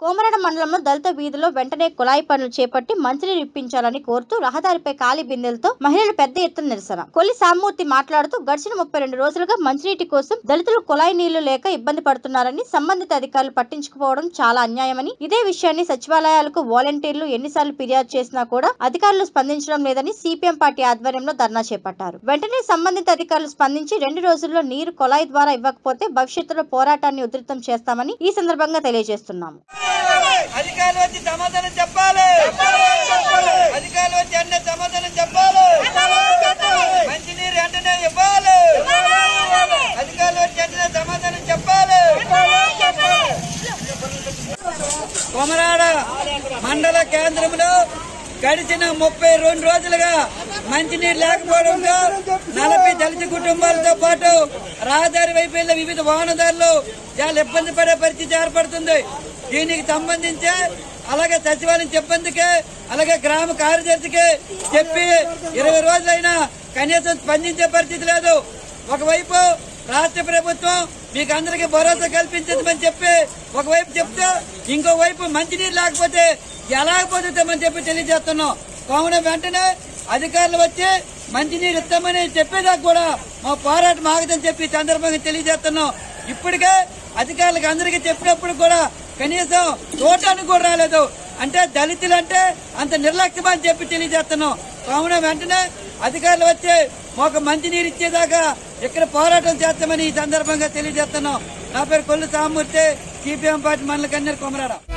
కోమరడ మండలంలో దళిత వీధిలో వెంటనే కుళాయి పనులు చేపట్టి మంచినీరు ఇప్పించాలని కోరుతూ రహదారిపై ఖాళీ బిందెలతో మహిళలు పెద్ద ఎత్తున నిరసన కొల్లి సామూర్తి మాట్లాడుతూ గడిచిన ముప్పై రెండు రోజులుగా మంచినీటి కోసం దళితులు కుళాయి నీళ్లు లేక ఇబ్బంది పడుతున్నారని సంబంధిత అధికారులు పట్టించుకోవడం చాలా అన్యాయమని ఇదే విషయాన్ని సచివాలయాలకు వాలంటీర్లు ఎన్నిసార్లు ఫిర్యాదు చేసినా కూడా అధికారులు స్పందించడం లేదని సిపిఎం పార్టీ ఆధ్వర్యంలో ధర్నా చేపట్టారు వెంటనే సంబంధిత అధికారులు స్పందించి రెండు రోజుల్లో నీరు కుళాయి ద్వారా ఇవ్వకపోతే భవిష్యత్తులో పోరాటాన్ని ఉధృతం చేస్తామని ఈ సందర్భంగా తెలియజేస్తున్నాము అధికారులు వచ్చి సమాధానం చెప్పాలి అధికారులు వచ్చి అన్న సమాధానం చెప్పాలి మంచినీరు వెంటనే ఇవ్వాలి అధికారులు వచ్చి వెంటనే సమాధానం చెప్పాలి కొమరాడ మండల కేంద్రంలో గడిచిన ముప్పై రెండు రోజులుగా మంచినీరు లేకపోవడంతో నలభై దళిత కుటుంబాలతో పాటు రహదారి వైపు వెళ్లే వివిధ వాహనదారులు చాలా ఇబ్బంది పడే పరిస్థితి ఏర్పడుతుంది దీనికి సంబంధించి అలాగే సచివాలయం చెప్పేందుకే అలాగే గ్రామ కార్యదర్శికి చెప్పి ఇరవై రోజులైనా కనీసం స్పందించే పరిస్థితి లేదు ఒకవైపు రాష్ట్ర ప్రభుత్వం మీకు అందరికీ భరోసా కల్పించదని చెప్పి ఒకవైపు చెప్తూ ఇంకోవైపు మంచినీరు లేకపోతే ఎలా పొందుతామని చెప్పి తెలియజేస్తున్నాం కావున వెంటనే అధికారులు వచ్చి మంచినీరు ఇస్తామని చెప్పేదాకా కూడా మా పోరాటం ఆగదని చెప్పి ఈ సందర్భంగా తెలియజేస్తున్నాం ఇప్పటికే అధికారులకు అందరికీ చెప్పినప్పుడు కూడా కనీసం చూడటానికి కూడా రాలేదు అంటే దళితులు అంటే అంత నిర్లక్ష్యం అని చెప్పి తెలియజేస్తున్నాం కావున వెంటనే అధికారులు వచ్చి మాకు మంచినీరు ఇచ్చేదాకా ఇక్కడ పోరాటం చేస్తామని ఈ సందర్భంగా తెలియజేస్తున్నాం నా పేరు కొల్లు సామూర్తి సిపిఎం పార్టీ మండల కన్యర్ కొమరాడ